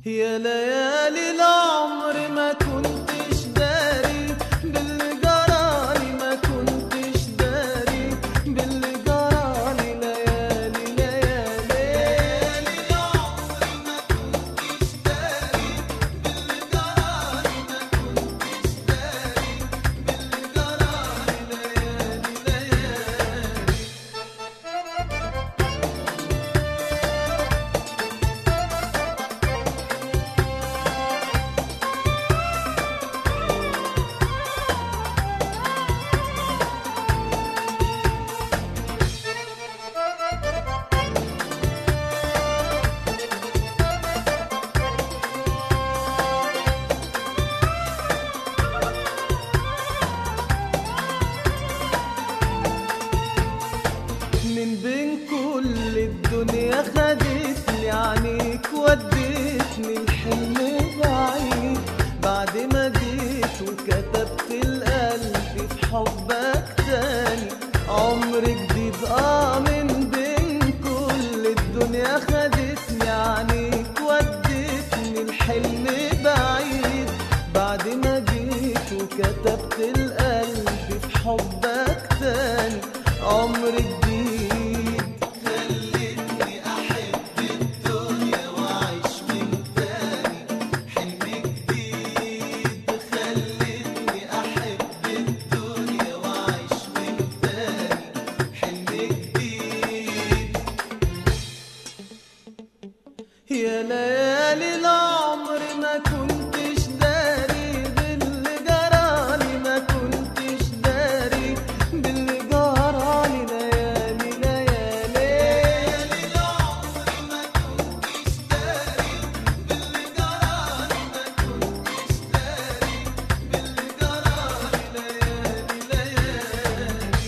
يا ليالي العمر ما كنتش داري باللي جرالي ما كنتش داري باللي جرالي ليالي ليالي العمر ما كنتش داري باللي جرالي ما كنتش داري باللي جرالي ليالي ليالي من بين كل الدنيا خدتني عنيك وديتني الحلم بعيد بعد ما جيت وكتبت القلب في حبك تاني عمر جديد اه من بين كل الدنيا خدتني عنيك وديتني الحلم بعيد بعد ما جيت وكتبت القلب في حبك تاني عمر جديد خلتني احب الدنيا واعيش من تاني حلم جديد خلتني احب الدنيا واعيش من تاني حلم جديد يا ليالي العمر ما كنتش داري باللي جرالي ما كنتش داري باللي جرالي ليالي ليالي العمر ما كنتش داري باللي جرالي ما كنتش داري باللي جرالي ليالي ليالي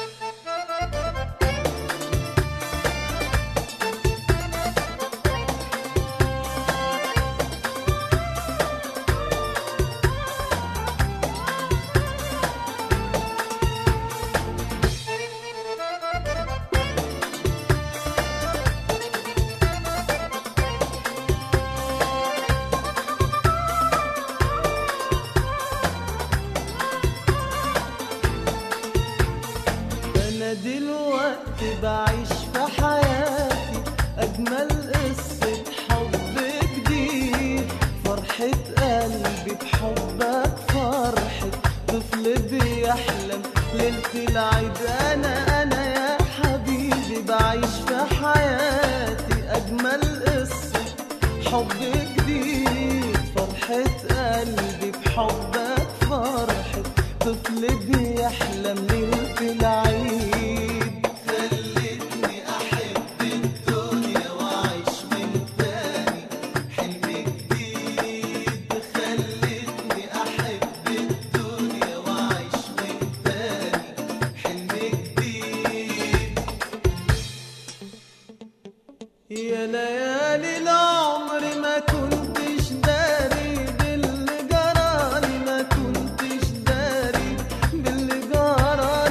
انا دلوقتي بعيش في حياتي اجمل قصة حب جديد فرحة قلبي بحبك فرحة طفل بيحلم ليلة العيد انا انا يا حبيبي بعيش في حياتي اجمل قصة حب جديد فرحة قلبي بحبك فرحة طفل بيحلم ليلة العيد خلتني أحب الدنيا وأعيش من تاني حلم جديد خلتني أحب الدنيا وأعيش من تاني حلم جديد يا ليالي العمر ما كنتش داري باللي جرالي ما كنتش داري باللي جرالي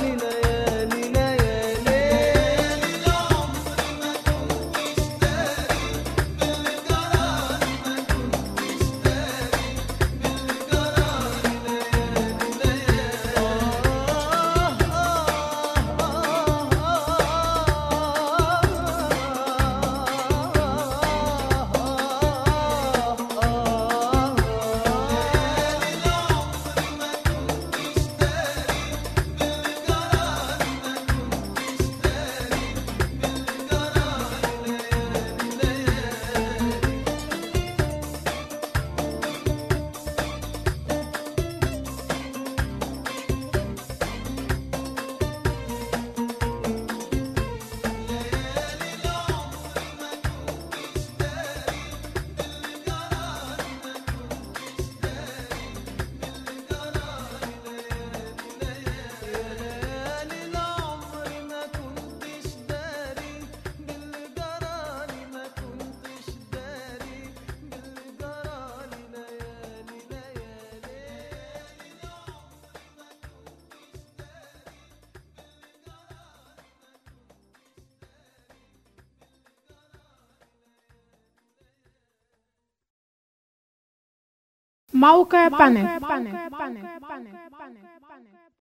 موقع بانل